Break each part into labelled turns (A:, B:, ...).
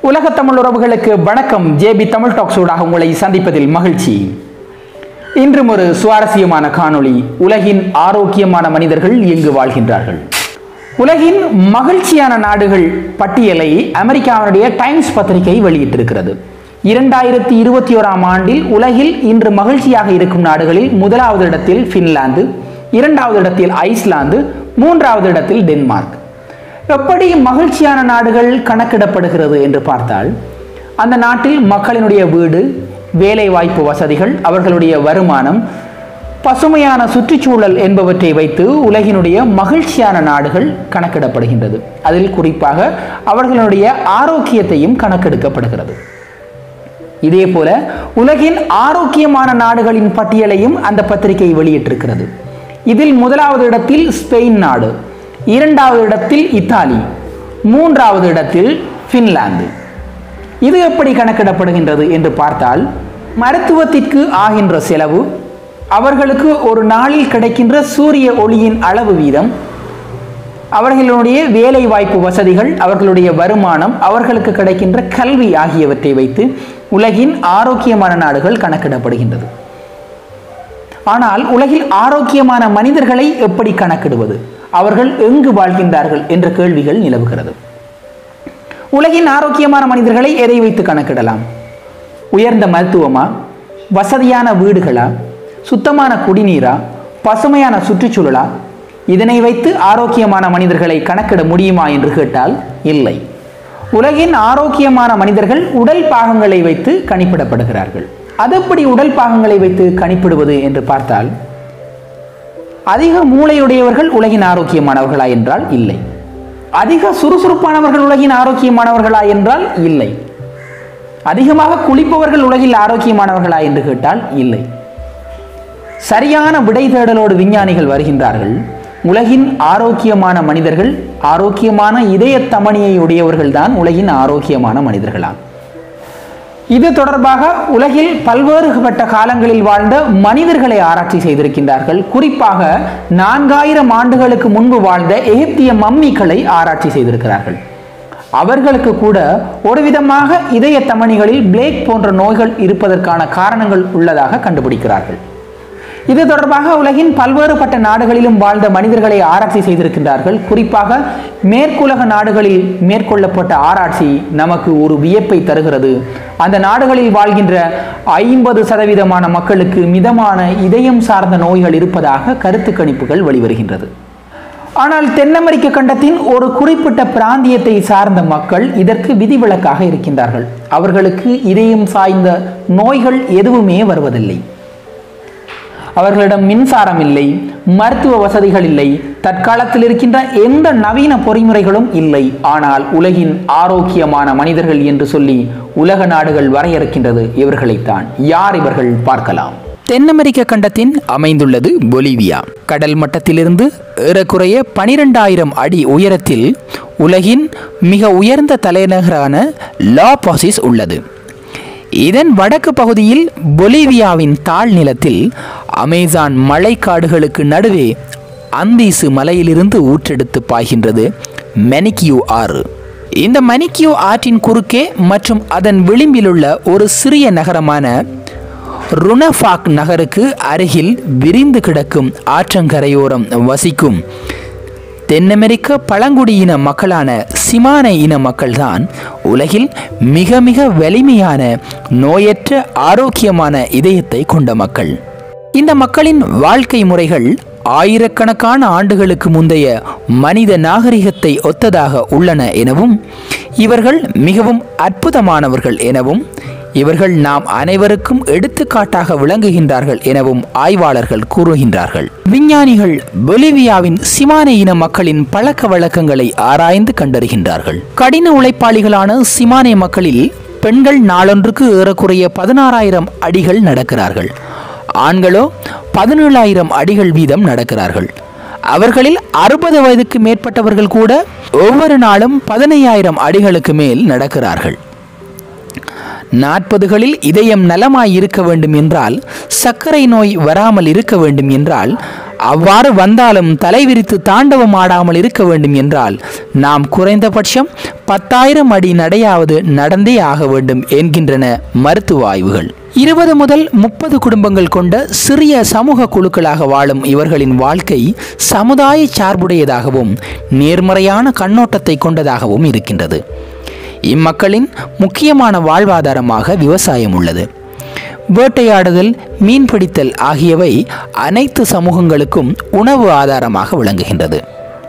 A: உலக தமிழ் உறவுகளுக்கு வணக்கம் ஜேபி தமிழ் டாக்ஸ் ஊடாக உங்களை சந்திப்பதில் மகிழ்ச்சி இன்றும் ஒரு சுவாரஸ்யமான காணொளி உலகின் ஆரோக்கியமான மனிதர்கள் எங்கு வாழ்கின்றார்கள் உலகின் மகிழ்ச்சியான நாடுகள் பட்டியலை அமெரிக்காவினுடைய டைம்ஸ் பத்திரிகை வெளியிட்டிருக்கிறது இரண்டாயிரத்தி இருபத்தி ஓராம் ஆண்டில் உலகில் இன்று மகிழ்ச்சியாக இருக்கும் நாடுகளில் முதலாவது இடத்தில் பின்லாந்து இரண்டாவது இடத்தில் ஐஸ்லாந்து மூன்றாவது இடத்தில் டென்மார்க் எப்படி மகிழ்ச்சியான நாடுகள் கணக்கிடப்படுகிறது என்று பார்த்தால் அந்த நாட்டில் மக்களினுடைய வீடு வேலை வாய்ப்பு வசதிகள் அவர்களுடைய வருமானம் பசுமையான சுற்றுச்சூழல் என்பவற்றை வைத்து உலகினுடைய மகிழ்ச்சியான நாடுகள் கணக்கிடப்படுகின்றது அதில் குறிப்பாக அவர்களுடைய ஆரோக்கியத்தையும் கணக்கெடுக்கப்படுகிறது இதே போல உலகின் ஆரோக்கியமான நாடுகளின் பட்டியலையும் அந்த பத்திரிகை வெளியிட்டிருக்கிறது இதில் முதலாவது இடத்தில் ஸ்பெயின் நாடு இரண்டாவது இடத்தில் இத்தாலி மூன்றாவது இடத்தில் பின்லாந்து இது எப்படி கணக்கிடப்படுகின்றது என்று பார்த்தால் மருத்துவத்திற்கு ஆகின்ற செலவு அவர்களுக்கு ஒரு நாளில் கிடைக்கின்ற சூரிய ஒளியின் அளவு வீதம் அவர்களுடைய வேலை வாய்ப்பு வசதிகள் அவர்களுடைய வருமானம் அவர்களுக்கு கிடைக்கின்ற கல்வி ஆகியவற்றை வைத்து உலகின் ஆரோக்கியமான நாடுகள் கணக்கிடப்படுகின்றது ஆனால் உலகில் ஆரோக்கியமான மனிதர்களை எப்படி கணக்கிடுவது அவர்கள் எங்கு வாழ்கின்றார்கள் என்ற கேள்விகள் நிலவுகிறது உலகின் ஆரோக்கியமான மனிதர்களை எதை வைத்து கணக்கிடலாம் உயர்ந்த மருத்துவமா வசதியான வீடுகளா சுத்தமான குடிநீரா பசுமையான சுற்றுச்சூழலா இதனை வைத்து ஆரோக்கியமான மனிதர்களை கணக்கிட முடியுமா என்று கேட்டால் இல்லை உலகின் ஆரோக்கியமான மனிதர்கள் உடல் பாகங்களை வைத்து கணிப்பிடப்படுகிறார்கள் அதெப்படி உடல் பாகங்களை வைத்து கணிப்பிடுவது என்று பார்த்தால் அதிக மூளையுடையவர்கள் உலகின் ஆரோக்கியமானவர்களா என்றால் இல்லை அதிக சுறுசுறுப்பானவர்கள் உலகின் ஆரோக்கியமானவர்களா என்றால் இல்லை அதிகமாக குளிப்பவர்கள் உலகில் ஆரோக்கியமானவர்களா என்று கேட்டால் இல்லை சரியான விடை தேடலோடு விஞ்ஞானிகள் வருகின்றார்கள் உலகின் ஆரோக்கியமான மனிதர்கள் ஆரோக்கியமான இதய தமனியை உடையவர்கள் தான் உலகின் ஆரோக்கியமான மனிதர்களாம் இது தொடர்பாக உலகில் பல்வேறுபட்ட காலங்களில் வாழ்ந்த மனிதர்களை ஆராய்ச்சி செய்திருக்கின்றார்கள் குறிப்பாக நான்காயிரம் ஆண்டுகளுக்கு முன்பு வாழ்ந்த எகிப்திய மம்மிகளை ஆராய்ச்சி செய்திருக்கிறார்கள் அவர்களுக்கு கூட ஒரு விதமாக இதய தமனிகளில் பிளேக் போன்ற நோய்கள் இருப்பதற்கான காரணங்கள் உள்ளதாக கண்டுபிடிக்கிறார்கள் இது தொடர்பாக உலகின் பல்வேறுபட்ட நாடுகளிலும் வாழ்ந்த மனிதர்களை ஆராய்ச்சி செய்திருக்கின்றார்கள் குறிப்பாக மேற்குலக நாடுகளில் மேற்கொள்ளப்பட்ட ஆராய்ச்சி நமக்கு ஒரு வியப்பை தருகிறது அந்த நாடுகளில் வாழ்கின்ற ஐம்பது சதவீதமான மக்களுக்கு மிதமான இதயம் சார்ந்த நோய்கள் இருப்பதாக கருத்து கணிப்புகள் வெளிவருகின்றது ஆனால் தென் அமெரிக்க கண்டத்தின் ஒரு குறிப்பிட்ட பிராந்தியத்தை சார்ந்த மக்கள் இதற்கு விதிவிலக்காக இருக்கின்றார்கள் அவர்களுக்கு இதயம் சாய்ந்த நோய்கள் எதுவுமே வருவதில்லை அவர்களிடம் மின்சாரம் இல்லை மருத்துவ வசதிகள் இல்லை தற்காலத்தில் இருக்கின்ற எந்த நவீன பொறிமுறைகளும் இல்லை ஆனால் உலகின் ஆரோக்கியமான மனிதர்கள் என்று சொல்லி உலக நாடுகள் வரையறுக்கின்றது இவர்களைத்தான் யார் இவர்கள் பார்க்கலாம் தென் அமெரிக்க கண்டத்தின் அமைந்துள்ளது பொலிவியா கடல் மட்டத்திலிருந்து ஏறக்குறைய பனிரெண்டாயிரம் அடி உயரத்தில் உலகின் மிக உயர்ந்த தலைநகரான லாபாசிஸ் உள்ளது இதன் வடக்கு பகுதியில் பொலிவியாவின் தாழ் நிலத்தில் அமேசான் மழைக்காடுகளுக்கு நடுவே அந்தீசு மலையிலிருந்து ஊற்றெடுத்து பாய்கின்றது மெனிக்கியூ ஆறு இந்த மணிக்கியூ ஆற்றின் குறுக்கே மற்றும் அதன் விளிம்பிலுள்ள ஒரு சிறிய நகரமான ருனஃபாக் நகருக்கு அருகில் விரிந்து கிடக்கும் ஆற்றங்கரையோரம் வசிக்கும் தென் அமெரிக்க பழங்குடியின மக்களான சிமானை இன மக்கள்தான் உலகில் மிக மிக வலிமையான நோயற்ற ஆரோக்கியமான இதயத்தை கொண்ட மக்கள் இந்த மக்களின் வாழ்க்கை முறைகள் ஆயிரக்கணக்கான ஆண்டுகளுக்கு முந்தைய மனித நாகரிகத்தை ஒத்ததாக உள்ளன எனவும் இவர்கள் மிகவும் அற்புதமானவர்கள் எனவும் இவர்கள் நாம் அனைவருக்கும் எடுத்துக்காட்டாக விளங்குகின்றார்கள் எனவும் ஆய்வாளர்கள் கூறுகின்றார்கள் விஞ்ஞானிகள் பொலிவியாவின் சிமானே இன மக்களின் பழக்க வழக்கங்களை ஆராய்ந்து கண்டறிகின்றார்கள் கடின உழைப்பாளிகளான சிமானே மக்களில் பெண்கள் நாளொன்றுக்கு ஏறக்குறைய பதினாறாயிரம் அடிகள் நடக்கிறார்கள் ஆண்களோ பதினேழாயிரம் அடிகள் வீதம் நடக்கிறார்கள் அவர்களில் அறுபது வயதுக்கு மேற்பட்டவர்கள் கூட ஒவ்வொரு நாளும் பதினையாயிரம் அடிகளுக்கு மேல் நடக்கிறார்கள் நாற்பதுகளில் இதயம் நலமாய் இருக்க வேண்டும் என்றால் சர்க்கரை நோய் வராமல் இருக்க வேண்டும் என்றால் அவ்வாறு வந்தாலும் தலைவிரித்து தாண்டவம் ஆடாமல் இருக்க வேண்டும் என்றால் நாம் குறைந்தபட்சம் பத்தாயிரம் அடி நடையாவது நடந்தே ஆக வேண்டும் என்கின்றன மருத்துவ ஆய்வுகள் இருபது முதல் முப்பது குடும்பங்கள் கொண்ட சிறிய சமூக குழுக்களாக வாழும் இவர்களின் வாழ்க்கை சமுதாய சார்புடையதாகவும் நேர்மறையான கண்ணோட்டத்தை கொண்டதாகவும் இருக்கின்றது இம்மக்களின் முக்கியமான வாழ்வாதாரமாக விவசாயம் உள்ளது வேட்டையாடுதல் மீன்பிடித்தல் ஆகியவை அனைத்து சமூகங்களுக்கும் உணவு ஆதாரமாக விளங்குகின்றது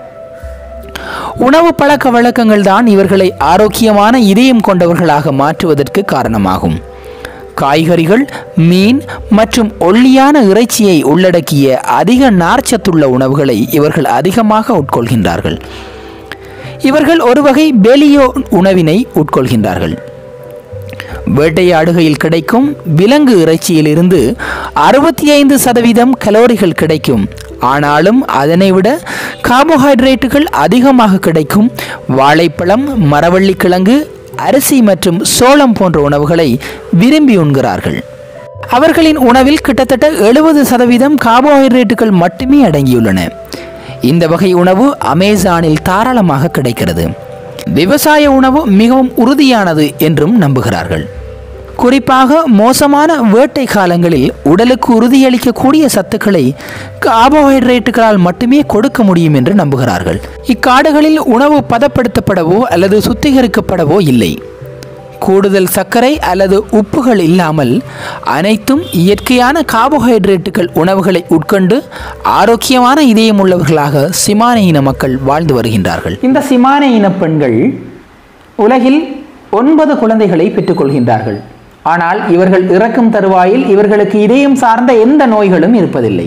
A: உணவு பழக்க வழக்கங்கள் தான் இவர்களை ஆரோக்கியமான இதயம் கொண்டவர்களாக மாற்றுவதற்கு காரணமாகும் காய்கறிகள் மீன் மற்றும் ஒல்லியான இறைச்சியை உள்ளடக்கிய அதிக நார்ச்சத்துள்ள உணவுகளை இவர்கள் அதிகமாக உட்கொள்கின்றார்கள் இவர்கள் ஒரு வகை பெலியோ உணவினை உட்கொள்கின்றார்கள் வேட்டையாடுகையில் கிடைக்கும் விலங்கு இறைச்சியிலிருந்து அறுபத்தி ஐந்து சதவீதம் கலோரிகள் கிடைக்கும் ஆனாலும் அதனை விட கார்போஹைட்ரேட்டுகள் அதிகமாக கிடைக்கும் வாழைப்பழம் மரவள்ளிக்கிழங்கு அரிசி மற்றும் சோளம் போன்ற உணவுகளை விரும்பி உண்கிறார்கள் அவர்களின் உணவில் கிட்டத்தட்ட எழுபது சதவீதம் கார்போஹைட்ரேட்டுகள் மட்டுமே அடங்கியுள்ளன இந்த வகை உணவு அமேசானில் தாராளமாக கிடைக்கிறது விவசாய உணவு மிகவும் உறுதியானது என்றும் நம்புகிறார்கள் குறிப்பாக மோசமான வேட்டை காலங்களில் உடலுக்கு உறுதியளிக்கக்கூடிய சத்துக்களை கார்போஹைட்ரேட்டுகளால் மட்டுமே கொடுக்க முடியும் என்று நம்புகிறார்கள் இக்காடுகளில் உணவு பதப்படுத்தப்படவோ அல்லது சுத்திகரிக்கப்படவோ இல்லை கூடுதல் சர்க்கரை அல்லது உப்புகள் இல்லாமல் அனைத்தும் இயற்கையான கார்போஹைட்ரேட்டுகள் உணவுகளை உட்கொண்டு ஆரோக்கியமான இதயம் உள்ளவர்களாக சிமான இன மக்கள் வாழ்ந்து வருகின்றார்கள் இந்த சிமான இன பெண்கள் உலகில் ஒன்பது குழந்தைகளை பெற்றுக்கொள்கின்றார்கள் ஆனால் இவர்கள் இறக்கும் தருவாயில் இவர்களுக்கு இதயம் சார்ந்த எந்த நோய்களும் இருப்பதில்லை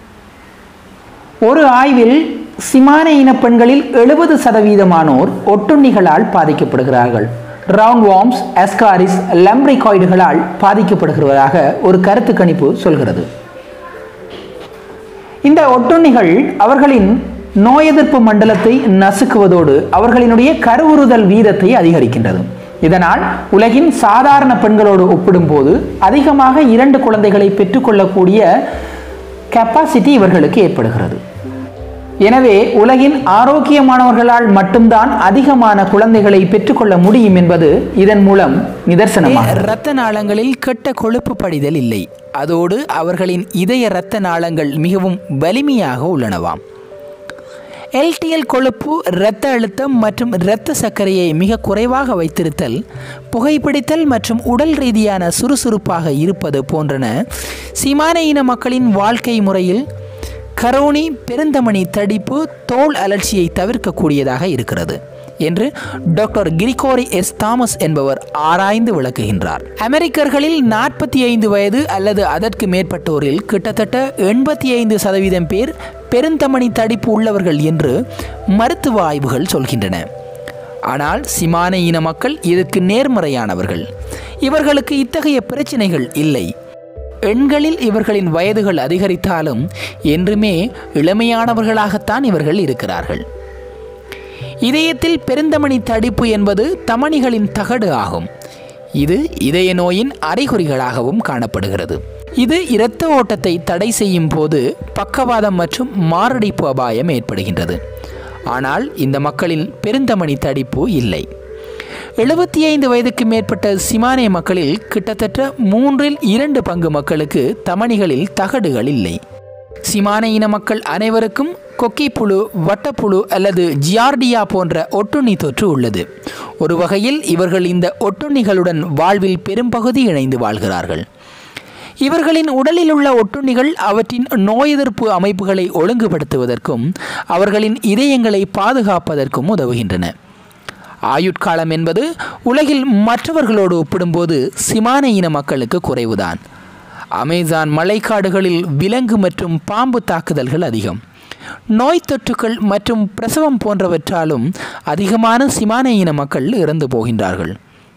A: ஒரு ஆய்வில் சிமான இன பெண்களில் எழுபது சதவீதமானோர் ஒட்டுண்ணிகளால் பாதிக்கப்படுகிறார்கள் ரவுண்ட் வார்ம்ஸ் எஸ்காரிஸ் லம்ரிகாய்டுகளால் பாதிக்கப்படுகிறதாக ஒரு கருத்து கணிப்பு சொல்கிறது இந்த ஒட்டுண்ணிகள் அவர்களின் நோய் எதிர்ப்பு மண்டலத்தை நசுக்குவதோடு அவர்களினுடைய கருவுறுதல் வீதத்தை அதிகரிக்கின்றது இதனால் உலகின் சாதாரண பெண்களோடு ஒப்பிடும்போது அதிகமாக இரண்டு குழந்தைகளை பெற்றுக்கொள்ளக்கூடிய கெப்பாசிட்டி இவர்களுக்கு ஏற்படுகிறது எனவே உலகின் ஆரோக்கியமானவர்களால் மட்டும்தான் அதிகமான குழந்தைகளை பெற்றுக்கொள்ள முடியும் என்பது இதன் மூலம் நிதர்சனமாக இரத்த நாளங்களில் கெட்ட கொழுப்பு படிதல் இல்லை அதோடு அவர்களின் இதய இரத்த நாளங்கள் மிகவும் வலிமையாக உள்ளனவாம் எல்டிஎல் கொழுப்பு இரத்த அழுத்தம் மற்றும் இரத்த சர்க்கரையை மிக குறைவாக வைத்திருத்தல் புகைப்பிடித்தல் மற்றும் உடல் ரீதியான சுறுசுறுப்பாக இருப்பது போன்றன சிமான இன மக்களின் வாழ்க்கை முறையில் கரோனி பெருந்தமணி தடிப்பு தோல் அலர்ச்சியை தவிர்க்கக்கூடியதாக இருக்கிறது என்று டாக்டர் கிரிகோரி எஸ் தாமஸ் என்பவர் ஆராய்ந்து விளக்குகின்றார் அமெரிக்கர்களில் நாற்பத்தி ஐந்து வயது அல்லது அதற்கு மேற்பட்டோரில் கிட்டத்தட்ட எண்பத்தி ஐந்து சதவீதம் பேர் பெருந்தமணி தடிப்பு உள்ளவர்கள் என்று மருத்துவ ஆய்வுகள் சொல்கின்றன ஆனால் சிமான இன மக்கள் இதற்கு நேர்மறையானவர்கள் இவர்களுக்கு இத்தகைய பிரச்சனைகள் இல்லை எண்களில் இவர்களின் வயதுகள் அதிகரித்தாலும் என்றுமே இளமையானவர்களாகத்தான் இவர்கள் இருக்கிறார்கள் இதயத்தில் பெருந்தமணி தடிப்பு என்பது தமணிகளின் தகடு ஆகும் இது இதய நோயின் அறிகுறிகளாகவும் காணப்படுகிறது இது இரத்த ஓட்டத்தை தடை செய்யும் போது பக்கவாதம் மற்றும் மாரடைப்பு அபாயம் ஏற்படுகின்றது ஆனால் இந்த மக்களின் பெருந்தமணி தடிப்பு இல்லை எழுபத்தி ஐந்து வயதுக்கு மேற்பட்ட சிமானே மக்களில் கிட்டத்தட்ட மூன்றில் இரண்டு பங்கு மக்களுக்கு தமணிகளில் தகடுகள் இல்லை சிமான இன மக்கள் அனைவருக்கும் கொக்கிப்புழு வட்டப்புழு அல்லது ஜியார்டியா போன்ற ஒட்டுண்ணி தொற்று உள்ளது ஒரு வகையில் இவர்கள் இந்த ஒட்டுண்ணிகளுடன் வாழ்வில் பெரும்பகுதி இணைந்து வாழ்கிறார்கள் இவர்களின் உடலில் உள்ள ஒட்டுண்ணிகள் அவற்றின் நோய் எதிர்ப்பு அமைப்புகளை ஒழுங்குபடுத்துவதற்கும் அவர்களின் இதயங்களை பாதுகாப்பதற்கும் உதவுகின்றன ஆயுட்காலம் என்பது உலகில் மற்றவர்களோடு ஒப்பிடும்போது சிமான இன மக்களுக்கு குறைவுதான் அமேசான் மலைக்காடுகளில் விலங்கு மற்றும் பாம்பு தாக்குதல்கள் அதிகம் நோய் தொற்றுக்கள் மற்றும் பிரசவம் போன்றவற்றாலும் அதிகமான சிமான இன மக்கள் இறந்து போகின்றார்கள்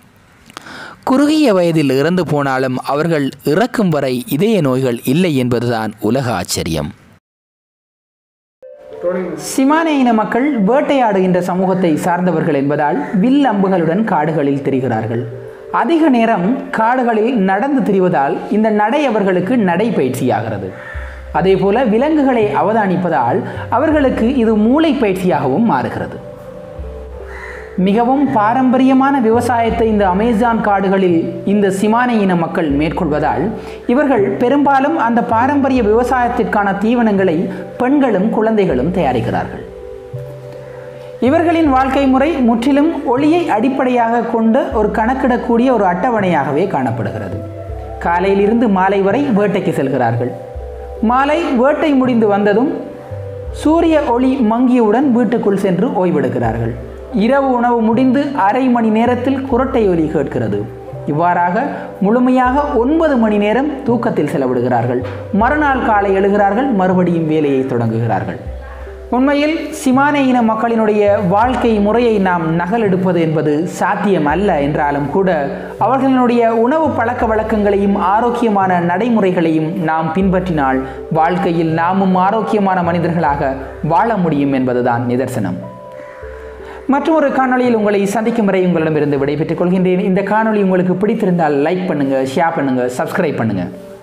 A: குறுகிய வயதில் இறந்து போனாலும் அவர்கள் இறக்கும் வரை இதய நோய்கள் இல்லை என்பதுதான் உலக ஆச்சரியம் சிமான இன மக்கள் வேட்டையாடுகின்ற சமூகத்தை சார்ந்தவர்கள் என்பதால் வில் அம்புகளுடன் காடுகளில் திரிகிறார்கள் அதிக நேரம் காடுகளில் நடந்து திரிவதால் இந்த நடை அவர்களுக்கு நடைபயிற்சியாகிறது அதேபோல விலங்குகளை அவதானிப்பதால் அவர்களுக்கு இது மூளை பயிற்சியாகவும் மாறுகிறது மிகவும் பாரம்பரியமான விவசாயத்தை இந்த அமேசான் காடுகளில் இந்த சிமானை இன மக்கள் மேற்கொள்வதால் இவர்கள் பெரும்பாலும் அந்த பாரம்பரிய விவசாயத்திற்கான தீவனங்களை பெண்களும் குழந்தைகளும் தயாரிக்கிறார்கள் இவர்களின் வாழ்க்கை முறை முற்றிலும் ஒளியை அடிப்படையாக கொண்ட ஒரு கணக்கிடக்கூடிய ஒரு அட்டவணையாகவே காணப்படுகிறது காலையிலிருந்து மாலை வரை வேட்டைக்கு செல்கிறார்கள் மாலை வேட்டை முடிந்து வந்ததும் சூரிய ஒளி மங்கியவுடன் வீட்டுக்குள் சென்று ஓய்வெடுக்கிறார்கள் இரவு உணவு முடிந்து அரை மணி நேரத்தில் குரட்டை ஒலி கேட்கிறது இவ்வாறாக முழுமையாக ஒன்பது மணி நேரம் தூக்கத்தில் செலவிடுகிறார்கள் மறுநாள் காலை எழுகிறார்கள் மறுபடியும் வேலையை தொடங்குகிறார்கள் உண்மையில் சிமானே இன மக்களினுடைய வாழ்க்கை முறையை நாம் நகலெடுப்பது என்பது சாத்தியம் அல்ல என்றாலும் கூட அவர்களினுடைய உணவு பழக்க வழக்கங்களையும் ஆரோக்கியமான நடைமுறைகளையும் நாம் பின்பற்றினால் வாழ்க்கையில் நாமும் ஆரோக்கியமான மனிதர்களாக வாழ முடியும் என்பதுதான் நிதர்சனம் மற்றொரு காணொளியில் உங்களை சந்திக்கும் வரை உங்களிடமிருந்து விடைபெற்றுக் கொள்கின்றேன் இந்த காணொளி உங்களுக்கு பிடித்திருந்தால் லைக் பண்ணுங்க ஷேர் பண்ணுங்க சப்ஸ்கிரைப் பண்ணுங்க